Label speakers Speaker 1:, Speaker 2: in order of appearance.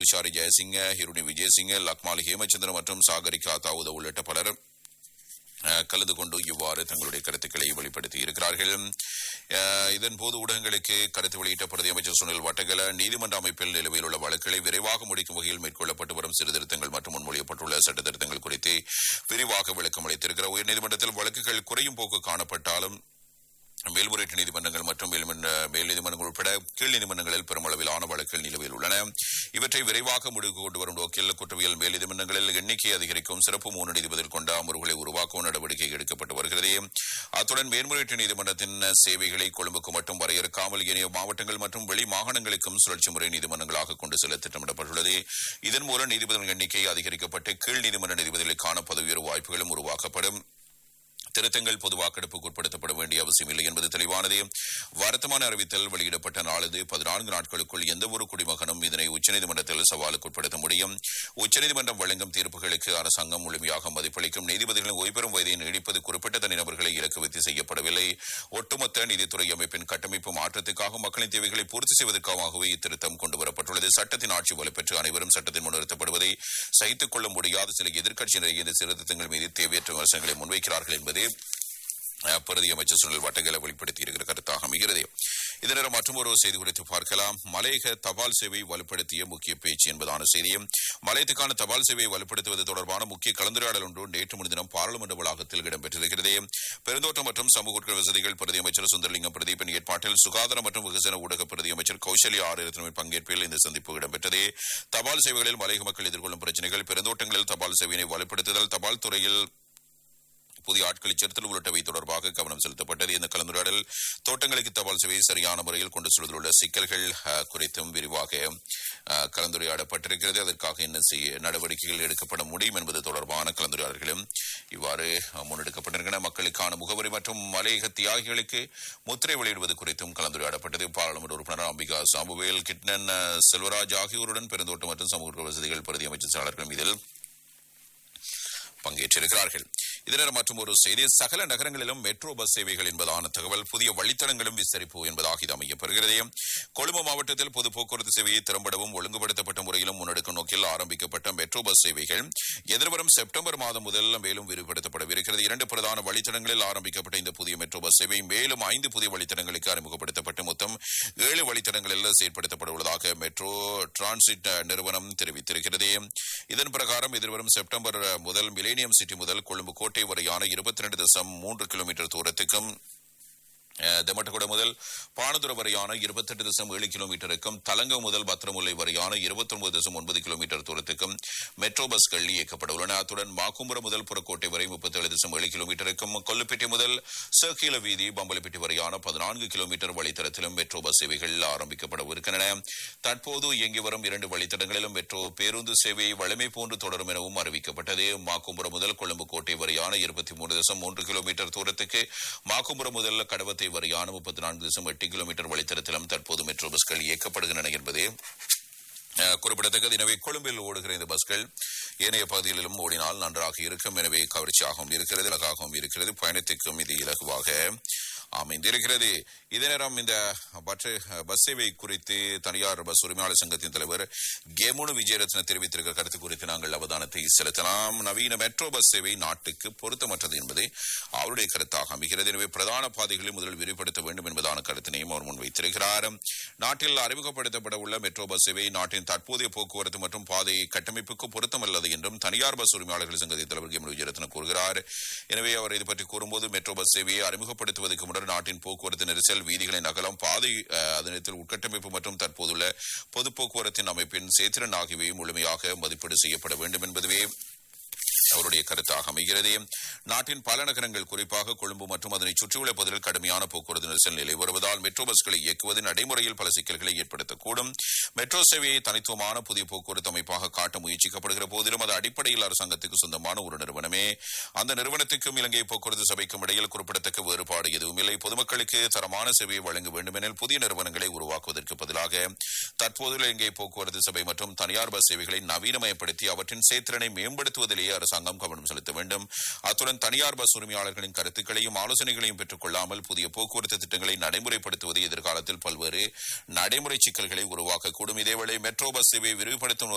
Speaker 1: பிரம்மச்சாரி ஜெயசிங்க ஹிருணி விஜயசிங்க லக்மாலி ஹேமச்சந்திரன் மற்றும் சாகரிகா தாவூத உள்ளிட்ட பலர் அஹ், கலந்து கொண்டு இவ்வாறு தங்களுடைய கருத்துக்களை வெளிப்படுத்தி இருக்கிறார்கள் அஹ், இதன் போது ஊடகங்களுக்கு கருத்து வெளியிட்ட பிரதி அமைச்சர் சுனில் வட்டகல நீதிமன்ற அமைப்பில் நிலுவையில் உள்ள வழக்குகளை விரைவாக முடிக்கும் வகையில் மேற்கொள்ளப்பட்டு வரும் சீர்திருத்தங்கள் மற்றும் முன்மொழியப்பட்டுள்ள சட்ட திருத்தங்கள் குறித்து விரிவாக விளக்கம் அளித்திருக்கிறார் உயர்நீதிமன்றத்தில் வழக்குகள் குறையும் போக்கு காணப்பட்டாலும் மேல்முறையீட்டு நீதிமன்றங்கள் மற்றும் மேல்மன்ற மேல் நீதிமன்றங்கள் உட்பட கீழ் நீதிமன்றங்களில் பெருமளவிலான வழக்குகள் நிலுவையில் உள்ளன இவற்றை விரைவாக முடிவுக்கு கொண்டு வரும் நோக்கில் குற்றவியல் மேல் நீதிமன்றங்களில் எண்ணிக்கை அதிகரிக்கும் சிறப்பு மூன்று நீதிபதிகள் கொண்ட அமர்வுகளை உருவாக்கும் நடவடிக்கை எடுக்கப்பட்டு வருகிறது அத்துடன் மேல்முறையீட்டு நீதிமன்றத்தின் சேவைகளை கொழும்புக்கு மட்டும் வரையறுக்காமல் ஏனைய மாவட்டங்கள் மற்றும் வெளி மாகாணங்களுக்கும் சுழற்சி முறை நீதிமன்றங்களாக கொண்டு செல்ல திட்டமிடப்பட்டுள்ளது இதன் மூலம் நீதிபதிகள் எண்ணிக்கை அதிகரிக்கப்பட்டு கீழ் நீதிமன்ற நீதிபதிகளுக்கான பதவி உயர்வு வாய்ப்புகளும் உருவாக்கப்படும் திருத்தங்கள் பொது வாக்கெடுப்புக்கு உட்படுத்தப்பட வேண்டிய அவசியமில்லை என்பது தெளிவானது வருத்தமான அறிவித்தல் வெளியிடப்பட்ட நாளது பதினான்கு நாட்களுக்குள் எந்த ஒரு குடிமகனும் இதனை உச்சநீதிமன்றத்தில் சவாலுக்கு உட்படுத்த முடியும் உச்சநீதிமன்றம் வழங்கும் தீர்ப்புகளுக்கு அரசாங்கம் முழுமையாக மதிப்பளிக்கும் நீதிபதிகளின் ஓய்பெறும் வயதை நீடிப்பது குறிப்பிட்ட தனிநபர்களை இலக்குவித்து செய்யப்படவில்லை ஒட்டுமொத்த நீதித்துறை அமைப்பின் கட்டமைப்பு மாற்றத்துக்காக மக்களின் தேவைகளை பூர்த்தி செய்வதற்காகவே இத்திருத்தம் கொண்டுவரப்பட்டுள்ளது சட்டத்தின் ஆட்சி வலுப்பெற்று அனைவரும் சட்டத்தின் முன் நிறுத்தப்படுவதை சகித்துக் கொள்ள முடியாத சில எதிர்க்கட்சியினர் இந்த சீர்திருத்தங்கள் மீது தேவையற்ற விமர்சனங்களை முன்வைக்கிறார்கள் என்பது அஹ், பிரதி அமைச்சர் சுனில் வட்டகல வெளிப்படுத்தி இருக்கிற கருத்தாக அமைகிறது இதனிடம் மற்றும் ஒரு செய்தி குறித்து பார்க்கலாம் மலையக தபால் சேவை வலுப்படுத்திய முக்கிய பேச்சு என்பதான செய்தியும் மலையத்துக்கான தபால் சேவையை வலுப்படுத்துவது தொடர்பான முக்கிய கலந்துரையாடல் ஒன்று நேற்று முன்தினம் பாராளுமன்ற வளாகத்தில் இடம்பெற்றிருக்கிறது பெருந்தோட்டம் மற்றும் சமூக உட்கொள் வசதிகள் பிரதி அமைச்சர் சுந்தரலிங்கம் பிரதீபின் ஏற்பாட்டில் சுகாதார மற்றும் வெகுஜன ஊடக பிரதி அமைச்சர் கௌசல்யா ஆரியத்தினர் பங்கேற்பில் இந்த சந்திப்பு இடம்பெற்றது தபால் சேவைகளில் மலையக மக்கள் எதிர்கொள்ளும் பிரச்சனைகள் பெருந்தோட்டங்களில் தபால் சேவையினை வலுப்படுத்துதல் தபால் துறையில் புதிய ஆட்களை சேர்த்தல் உள்ளிட்டவை தொடர்பாக கவனம் செலுத்தப்பட்டது இந்த கலந்துரையாடல் தோட்டங்களுக்கு தபால் சேவை சரியான முறையில் கொண்டு செல்வதில் உள்ள சிக்கல்கள் அஹ், குறித்தும் விரிவாக அஹ், கலந்துரையாடப்பட்டிருக்கிறது அதற்காக என்ன செய்ய நடவடிக்கைகள் எடுக்கப்பட முடியும் என்பது தொடர்பான கலந்துரையாடல்களும் இவ்வாறு அஹ், முன்னெடுக்கப்பட்டிருக்கின்றன மக்களுக்கான முகவரி மற்றும் மலையக தியாகிகளுக்கு முத்திரை வெளியிடுவது குறித்தும் கலந்துரையாடப்பட்டது பாராளுமன்ற உறுப்பினர் அம்பிகா சாமுவேல் கிட்னன் அஹ், செல்வராஜ் ஆகியோருடன் பெருந்தோட்டம் மற்றும் சமூக வசதிகள் பிரதி அமைச்சர் செயலாளர்கள் இதில் பங்கேற்றிருக்கிறார்கள் இதனர் மற்றும் ஒரு செய்தி சகல நகரங்களிலும் மெட்ரோ பஸ் சேவைகள் என்பதான தகவல் புதிய வழித்தடங்களும் விஸ்தரிப்பு என்பதாக இது அமையப்பெறுகிறது கொழும்பு மாவட்டத்தில் பொது போக்குவரத்து சேவையை திறம்படவும் ஒழுங்குபடுத்தப்பட்ட முறையிலும் முன்னெடுக்கும் நோக்கில் ஆரம்பிக்கப்பட்ட மெட்ரோ பஸ் சேவைகள் எதிர்வரும் செப்டம்பர் மாதம் முதல் மேலும் விரிவுபடுத்தப்படவிருக்கிறது இரண்டு பிரதான வழித்தடங்களில் ஆரம்பிக்கப்பட்ட இந்த புதிய மெட்ரோ பஸ் சேவை மேலும் ஐந்து புதிய வழித்தடங்களுக்கு அறிமுகப்படுத்தப்பட்டு மொத்தம் ஏழு வழித்தடங்களில் செயற்படுத்தப்பட உள்ளதாக மெட்ரோ டிரான்சிட் நிறுவனம் தெரிவித்திருக்கிறது இதன் பிரகாரம் எதிர்வரும் செப்டம்பர் முதல் மிலேனியம் சிட்டி முதல் கொழும்பு கோட்டை வரையான இருபத்தி ரெண்டு தசம் மூன்று கிலோமீட்டர் தூரத்துக்கும் அஹ், தெமட்டகுட முதல் பானதுர வரையான இருபத்தெட்டு தசம் ஏழு கிலோமீட்டருக்கும் தலங்க முதல் பத்திரமுல்லை வரையான இருபத்தொன்பது தசம் ஒன்பது கிலோமீட்டர் தூரத்துக்கும் மெட்ரோ பஸ்கள் இயக்கப்பட உள்ளன அத்துடன் மாக்கும்புரம் முதல் புறக்கோட்டை வரை முப்பத்தேழு தசம் ஏழு கிலோமீட்டருக்கும் கொல்லுப்பேட்டை முதல் சர்க்கீல வீதி பம்பலப்பட்டி வரையான பதினான்கு கிலோமீட்டர் வழித்தடத்திலும் மெட்ரோ பஸ் சேவைகள் ஆரம்பிக்கப்படவிருக்கின்றன தற்போது இயங்கி வரும் இரண்டு வழித்தடங்களிலும் மெட்ரோ பேருந்து சேவை வழமை போன்று தொடரும் எனவும் அறிவிக்கப்பட்டது மாக்கும்புரம் முதல் கொழும்பு கோட்டை வரையான இருபத்தி மூன்று தசம் மூன்று கிலோமீட்டர் தூரத்துக்கு மாக்கும்புரம் முதல் கடவத்தை வரையான முப்பத்தி நான்கு தசம் எட்டு கிலோமீட்டர் வழித்தடத்திலும் தற்போது மெட்ரோ பஸ்கள் இயக்கப்படுகின்றன என்பது அஹ், குறிப்பிடத்தக்கது எனவே கொழும்பில் ஓடுகிற இந்த பஸ்கள் ஏனைய பகுதிகளிலும் ஓடினால் நன்றாக இருக்கும் எனவே கவர்ச்சியாகவும் இருக்கிறது இலகாகவும் இருக்கிறது பயணத்துக்கும் இது இலகுவாக அமைந்திருக்கிறது இதே நேரம் இந்த பட்ஜெ- பஸ் சேவை குறித்து தனியார் பஸ் உரிமையாளர் சங்கத்தின் தலைவர் கேமுனு விஜயரத்ன தெரிவித்திருக்கிற கருத்து குறித்து நாங்கள் அவதானத்தை செலுத்தலாம் நவீன மெட்ரோ பஸ் சேவை நாட்டுக்கு பொருத்தமற்றது என்பது அவருடைய கருத்தாக அமைகிறது எனவே பிரதான பாதைகளை முதலில் விரிவுபடுத்த வேண்டும் என்பதான கருத்தினையும் அவர் முன்வைத்திருக்கிறார் நாட்டில் அறிமுகப்படுத்தப்பட உள்ள மெட்ரோ பஸ் சேவை நாட்டின் தற்போதைய போக்குவரத்து மற்றும் பாதை கட்டமைப்புக்கு பொருத்தமல்லது என்றும் தனியார் பஸ் உரிமையாளர்கள் சங்கத்தின் தலைவர் கேமுனு விஜயரத்ன கூறுகிறார் எனவே அவர் இது பற்றி கூறும்போது மெட்ரோ பஸ் சேவையை அறிமுகப்படுத்துவதற்கு முன்னர் நாட்டின் போக்குவரத்து நெரிசல் வீதிகளின் அகலம் பாதை அஹ், அதனத்தில் உட்கட்டமைப்பு மற்றும் தற்போதுள்ள பொது போக்குவரத்தின் அமைப்பின் சேத்திரன் ஆகியவை முழுமையாக மதிப்பீடு செய்யப்பட வேண்டும் என்பதுவே அவருடைய கருத்தாக அமைகிறது நாட்டின் பல நகரங்கள் குறிப்பாக கொழும்பு மற்றும் அதனை சுற்றியுள்ள பகுதிகளில் கடுமையான போக்குவரத்து நெரிசல் நிலை வருவதால் மெட்ரோ பஸ்களை இயக்குவது நடைமுறையில் பல சிக்கல்களை ஏற்படுத்தக்கூடும் மெட்ரோ சேவையை தனித்துவமான புதிய போக்குவரத்து அமைப்பாக காட்ட முயற்சிக்கப்படுகிற போதிலும் அது அடிப்படையில் அரசாங்கத்துக்கு சொந்தமான ஒரு நிறுவனமே அந்த நிறுவனத்துக்கும் இலங்கை போக்குவரத்து சபைக்கும் இடையில் குறிப்பிடத்தக்க வேறுபாடு எதுவும் இல்லை பொதுமக்களுக்கு தரமான சேவையை வழங்க வேண்டுமெனில் புதிய நிறுவனங்களை உருவாக்குவதற்கு பதிலாக தற்போதுள்ள இலங்கை போக்குவரத்து சபை மற்றும் தனியார் பஸ் சேவைகளை நவீனமயப்படுத்தி அவற்றின் சேத்திரனை மேம்படுத்துவதிலேயே அரசாங்கம் கவனம் செலுத்த வேண்டும் அத்துடன் தனியார் பஸ் உரிமையாளர்களின் கருத்துக்களையும் ஆலோசனைகளையும் பெற்றுக் கொள்ளாமல் புதிய போக்குவரத்து திட்டங்களை நடைமுறைப்படுத்துவது எதிர்காலத்தில் பல்வேறு நடைமுறை சிக்கல்களை உருவாக்கக்கூடும் இதேவேளை மெட்ரோ பஸ் சேவை விரிவுபடுத்தும்